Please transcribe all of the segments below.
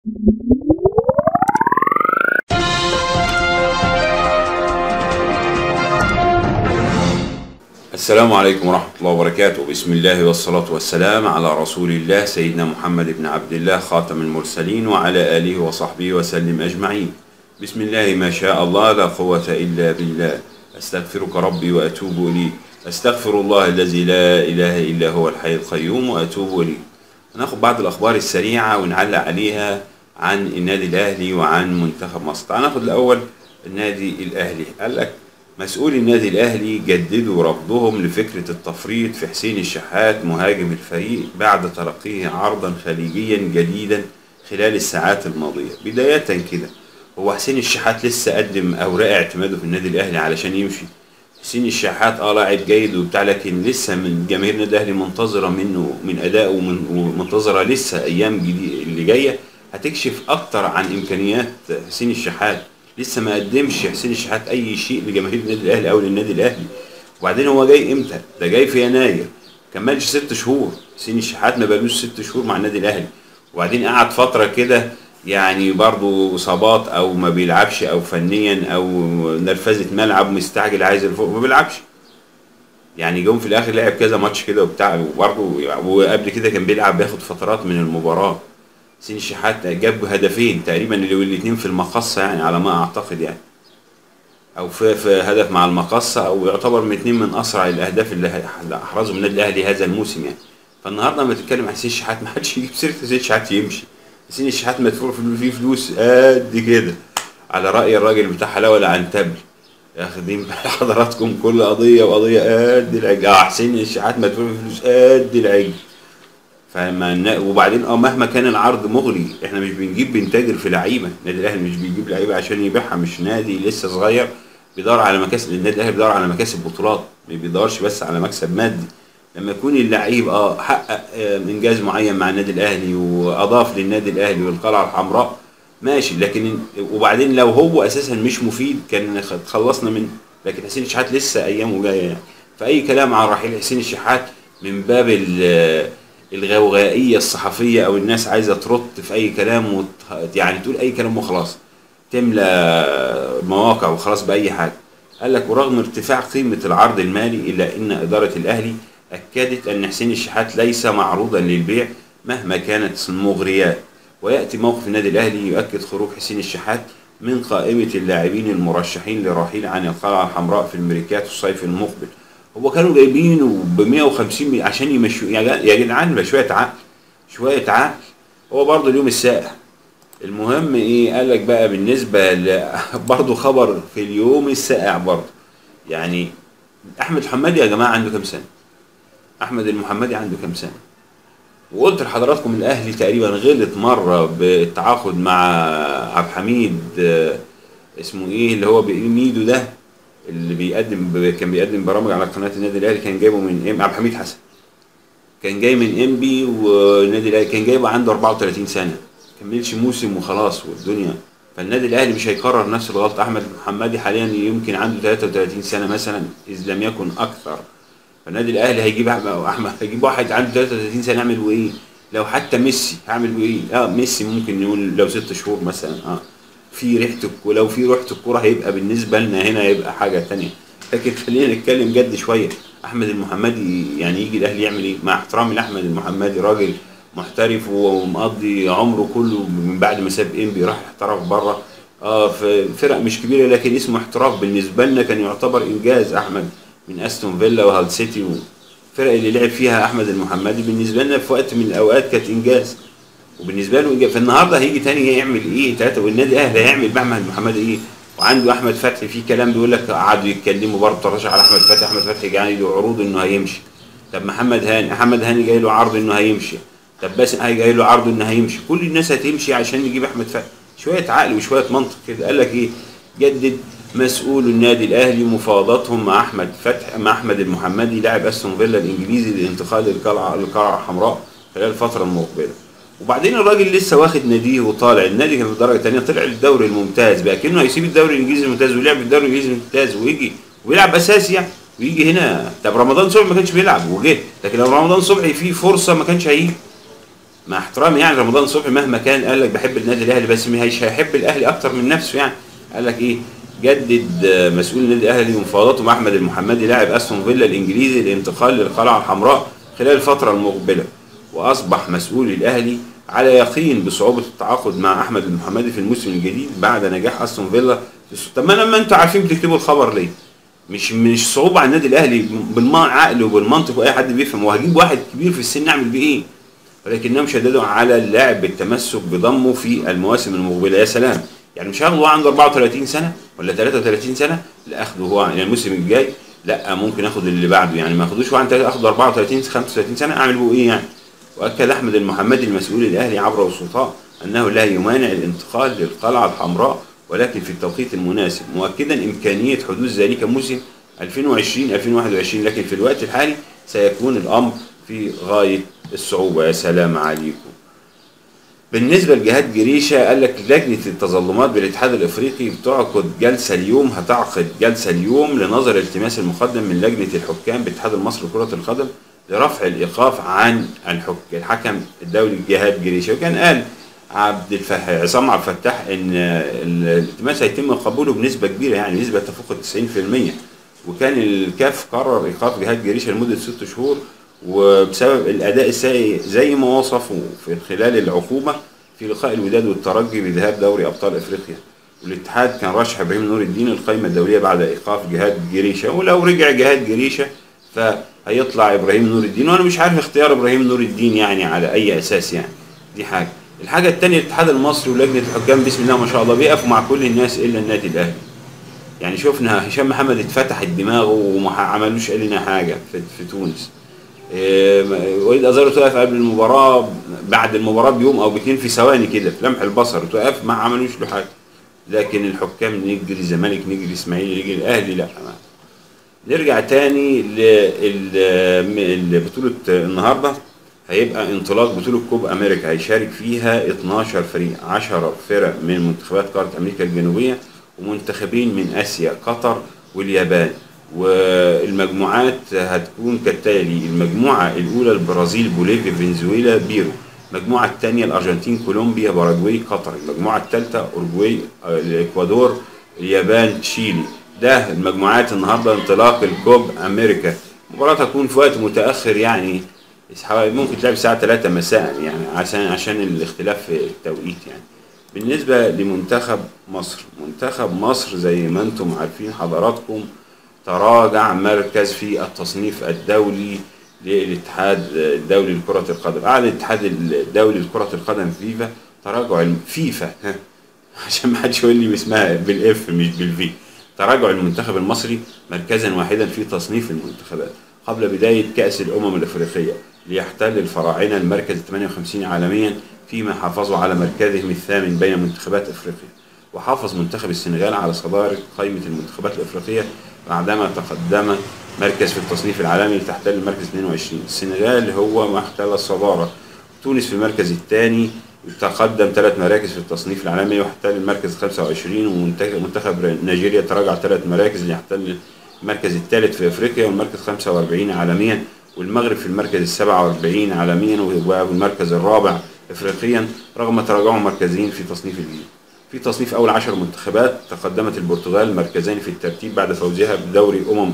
السلام عليكم ورحمة الله وبركاته بسم الله والصلاة والسلام على رسول الله سيدنا محمد بن عبد الله خاتم المرسلين وعلى آله وصحبه وسلم أجمعين بسم الله ما شاء الله لا قوة إلا بالله أستغفرك ربي وأتوب إليك أستغفر الله الذي لا إله إلا هو الحي القيوم وأتوب إليه هناخد بعض الأخبار السريعة ونعلق عليها عن النادي الأهلي وعن منتخب مصر تعال ناخد الأول النادي الأهلي قال لك مسؤولي النادي الأهلي جددوا رفضهم لفكرة التفريط في حسين الشحات مهاجم الفريق بعد تلقيه عرضا خليجيا جديدا خلال الساعات الماضية بداية كده هو حسين الشحات لسه قدم أوراق اعتماده في النادي الأهلي علشان يمشي حسين الشحات اه لاعب جيد وبتاع لكن لسه من جماهير النادي الاهلي منتظره منه من ادائه ومن- ومنتظره لسه ايام جديد اللي جايه هتكشف اكتر عن امكانيات حسين الشحات لسه ما قدمش حسين الشحات اي شيء لجماهير النادي الاهلي او للنادي الاهلي وبعدين هو جاي امتى؟ ده جاي في يناير كملش ست شهور حسين الشحات ما بقالوش ست شهور مع النادي الاهلي وبعدين قعد فتره كده يعني برضه اصابات او ما بيلعبش او فنيا او نرفزه ملعب مستعجل عايز الفوق ما بيلعبش يعني جم في الاخر لعب كذا ماتش كده وبتاع وبرضه وقبل كده كان بيلعب بياخد فترات من المباراه حسين الشحات جاب هدفين تقريبا اللي الاثنين في المقصه يعني على ما اعتقد يعني او في, في هدف مع المقصه او يعتبر من اثنين من اسرع الاهداف اللي ه- اللي احرزهم النادي الاهلي هذا الموسم يعني فالنهارده لما تتكلم عن حسين الشحات ما حدش يجيب سيره حسين الشحات يمشي حسين الشحات مدفوع في- فيه فلوس قد كده على راي الراجل بتاع حلاوه العنتبلي واخدين بال حضراتكم كل قضيه وقضيه قد العجل اه حسين الشحات مدفوع فيه فلوس قد العجل فما ن- وبعدين اه مهما كان العرض مغري احنا مش بنجيب بنتاجر في لعيبه النادي الاهلي مش بيجيب لعيبه عشان يبيعها مش نادي لسه صغير بيدور على مكاسب النادي الاهلي بيدور على مكاسب بطولات ما بيدورش بس على مكسب مادي لما يكون اللعيب اه حقق آه، انجاز معين مع النادي الاهلي واضاف للنادي الاهلي والقلعه الحمراء ماشي لكن وبعدين لو هو اساسا مش مفيد كان خ- خلصنا منه لكن حسين الشحات لسه ايامه جايه يعني فاي كلام عن رحيل حسين الشحات من باب ال- الغوغائيه الصحفيه او الناس عايزه ترد في اي كلام وت... يعني تقول اي كلام وخلاص تملى مواقع وخلاص باي حاجه قال لك ورغم ارتفاع قيمه العرض المالي الا ان اداره الاهلي اكدت ان حسين الشحات ليس معروضا للبيع مهما كانت المغريات وياتي موقف النادي الاهلي يؤكد خروج حسين الشحات من قائمه اللاعبين المرشحين للرحيل عن القلعه الحمراء في الميركات الصيف المقبل هو كانوا جايبينه ب 150 مليون عشان يمشوا يا جا- يا جدعان بقى شويه عقل شويه عقل هو برضه اليوم الساقع المهم ايه قال لك بقى بالنسبه ل... برضه خبر في اليوم الساقع برضه يعني احمد حمادي يا جماعه عنده كام سنه احمد المحمدي عنده كام سنه وقلت لحضراتكم الاهلي تقريبا غلط مره بالتعاقد مع عبد الحميد آه، اسمه ايه اللي هو ميدو ده اللي بيقدم كان بيقدم برامج على قناه النادي الاهلي كان جايبه من ام عبد الحميد حسن كان جاي من ام بي والنادي الاهلي كان جايبه عنده 34 سنه كملش موسم وخلاص والدنيا فالنادي الاهلي مش هيكرر نفس الغلطه احمد محمدي حاليا يمكن عنده 33 سنه مثلا اذ لم يكن اكثر فالنادي الاهلي هيجيب احمد احمد هيجيب واحد عنده 33 سنه يعمل له ايه؟ لو حتى ميسي هعمل له ايه؟ اه ميسي ممكن نقول لو ست شهور مثلا اه في ريحه الكو- لو في ريحه الكوره هيبقى بالنسبه لنا هنا هيبقى حاجه تانية لكن خلينا نتكلم جد شويه احمد المحمدي يعني يجي الاهلي يعمل ايه؟ مع احترامي لاحمد المحمدي راجل محترف ومقضي عمره كله من بعد ما ساب انبي راح احترف بره اه في فرق مش كبيره لكن اسمه احتراف بالنسبه لنا كان يعتبر انجاز احمد من استون فيلا وهال سيتي والفرق اللي لعب فيها احمد المحمدي بالنسبه لنا في وقت من الاوقات كانت انجاز وبالنسبه له انجاز فالنهارده هيجي تاني يعمل ايه ثلاثه والنادي الاهلي هيعمل باحمد المحمدي ايه وعنده احمد فتحي في كلام بيقول لك قعدوا يتكلموا برضه طرش على احمد فتحي احمد فتحي جاي له عروض انه هيمشي طب محمد هاني محمد هاني جاي له عرض انه هيمشي طب باسم هاي جاي له عرض انه هيمشي كل الناس هتمشي عشان نجيب احمد فتحي شويه عقل وشويه منطق كده قال لك ايه جدد مسؤول النادي الاهلي مفاوضاتهم مع احمد فتحي مع احمد المحمدي لاعب استون فيلا الانجليزي للانتقال للقلعه للقلعه الحمراء خلال الفتره المقبله وبعدين الراجل لسه واخد ناديه وطالع النادي كان في الدرجه الثانيه طلع الدوري الممتاز بقى كانه هيسيب الدوري الانجليزي الممتاز ولعب في الدوري الانجليزي الممتاز ويجي ويلعب اساسي يعني ويجي هنا طب رمضان صبحي ما كانش بيلعب وجه لكن لو رمضان صبحي فيه فرصه ما كانش هيجي مع احترامي يعني رمضان صبحي مهما كان قال لك بحب النادي الاهلي بس مش هيحب الاهلي اكتر من نفسه يعني قال لك ايه جدد آه، مسؤول النادي الاهلي مفاوضاته مع احمد المحمدي لاعب استون فيلا الانجليزي للانتقال للقلعه الحمراء خلال الفتره المقبله واصبح مسؤول الاهلي على يقين بصعوبه التعاقد مع احمد المحمدي في الموسم الجديد بعد نجاح استون فيلا طب ما لما انتوا عارفين بتكتبوا الخبر ليه؟ مش مش صعوبه على النادي الاهلي بالعقل وبالمنطق واي حد بيفهم وهجيب واحد كبير في السن اعمل بيه ايه؟ ولكنهم شددوا على اللاعب بالتمسك بضمه في المواسم المقبله يا سلام يعني مش هاخده عنده 34 سنه ولا 33 سنه لا اخده هو يعني الموسم الجاي لا ممكن اخد اللي بعده يعني ما اخدوش وعنده اخده 34 35 سنه اعمل بيه ايه يعني واكد احمد المحمدي المسؤول الاهلي عبر وسطاء انه لا يمانع الانتقال للقلعه الحمراء ولكن في التوقيت المناسب مؤكدا امكانيه حدوث ذلك موسم 2020 2021 لكن في الوقت الحالي سيكون الامر في غايه الصعوبه يا سلام عليكم بالنسبة لجهاد جريشة قال لك لجنة التظلمات بالاتحاد الافريقي بتعقد جلسة اليوم هتعقد جلسة اليوم لنظر التماس المقدم من لجنة الحكام بالاتحاد المصري لكرة القدم لرفع الايقاف عن الحك... الحكم الدولي جهاد جريشة وكان قال عبد الفتاح عصام عبد الفتاح ان الالتماس هيتم قبوله بنسبة كبيرة يعني نسبة تفوق ال 90% وكان الكاف قرر ايقاف جهاد جريشة لمدة ست شهور وبسبب الاداء السيء زي ما وصفوا في خلال العقوبه في لقاء الوداد والترجي بذهاب دوري ابطال افريقيا والاتحاد كان رشح ابراهيم نور الدين القائمه الدوليه بعد ايقاف جهاد جريشه ولو رجع جهاد جريشه فهيطلع ابراهيم نور الدين وانا مش عارف اختيار ابراهيم نور الدين يعني على اي اساس يعني دي حاجه الحاجه الثانيه الاتحاد المصري ولجنه الحكام بسم الله ما شاء الله بيقفوا مع كل الناس الا النادي الاهلي يعني شفنا هشام محمد اتفتحت دماغه وما عملوش لنا حاجه في, في تونس إيه، وليد ازارو توقف قبل المباراه بعد المباراه بيوم او باتنين في ثواني كده في لمح البصر توقف ما عملوش له حاجه لكن الحكام نجري الزمالك نجري اسماعيلي نجري الاهلي لا ما. نرجع تاني لبطوله النهارده هيبقى انطلاق بطوله كوب امريكا هيشارك فيها 12 فريق 10 فرق من منتخبات قاره امريكا الجنوبيه ومنتخبين من اسيا قطر واليابان والمجموعات هتكون كالتالي المجموعة الأولى البرازيل بوليفيا فنزويلا بيرو المجموعة الثانية الأرجنتين كولومبيا باراجواي قطر المجموعة الثالثة أورجواي الإكوادور اليابان تشيلي ده المجموعات النهارده انطلاق الكوب أمريكا المباراة هتكون في وقت متأخر يعني ممكن تلعب الساعة 3 مساء يعني عشان عشان الاختلاف في التوقيت يعني بالنسبة لمنتخب مصر منتخب مصر زي ما انتم عارفين حضراتكم تراجع مركز في التصنيف الدولي للاتحاد الدولي لكرة القدم أعلن الاتحاد الدولي لكرة القدم فيفا تراجع فيفا عشان ما حدش يقول لي اسمها بالاف مش بالفي تراجع المنتخب المصري مركزا واحدا في تصنيف المنتخبات قبل بداية كأس الأمم الأفريقية ليحتل الفراعنة المركز 58 عالميا فيما حافظوا على مركزهم الثامن بين منتخبات أفريقيا وحافظ منتخب السنغال على صدارة قائمة المنتخبات الأفريقية بعدما تقدم مركز في التصنيف العالمي لتحتل المركز 22 السنغال هو ما احتل الصدارة تونس في المركز الثاني تقدم ثلاث مراكز في التصنيف العالمي واحتل المركز 25 ومنتخب نيجيريا تراجع ثلاث مراكز ليحتل المركز الثالث في افريقيا والمركز 45 عالميا والمغرب في المركز ال 47 عالميا والمركز الرابع افريقيا رغم تراجعهم مركزين في تصنيف الجيل في تصنيف أول عشر منتخبات تقدمت البرتغال مركزين في الترتيب بعد فوزها بدوري أمم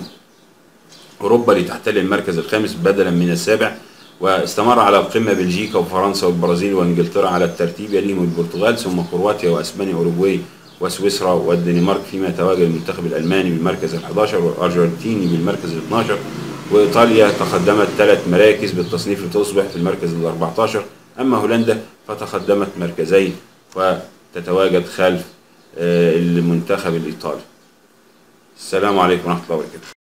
أوروبا لتحتل المركز الخامس بدلا من السابع واستمر على القمة بلجيكا وفرنسا والبرازيل وانجلترا على الترتيب يليهم البرتغال ثم كرواتيا واسبانيا واوروغواي وسويسرا والدنمارك فيما تواجد المنتخب الالماني بالمركز ال11 والارجنتيني بالمركز ال12 وايطاليا تقدمت ثلاث مراكز بالتصنيف لتصبح في المركز ال14 اما هولندا فتقدمت مركزين و تتواجد خلف آه، المنتخب الإيطالي السلام عليكم ورحمة الله وبركاته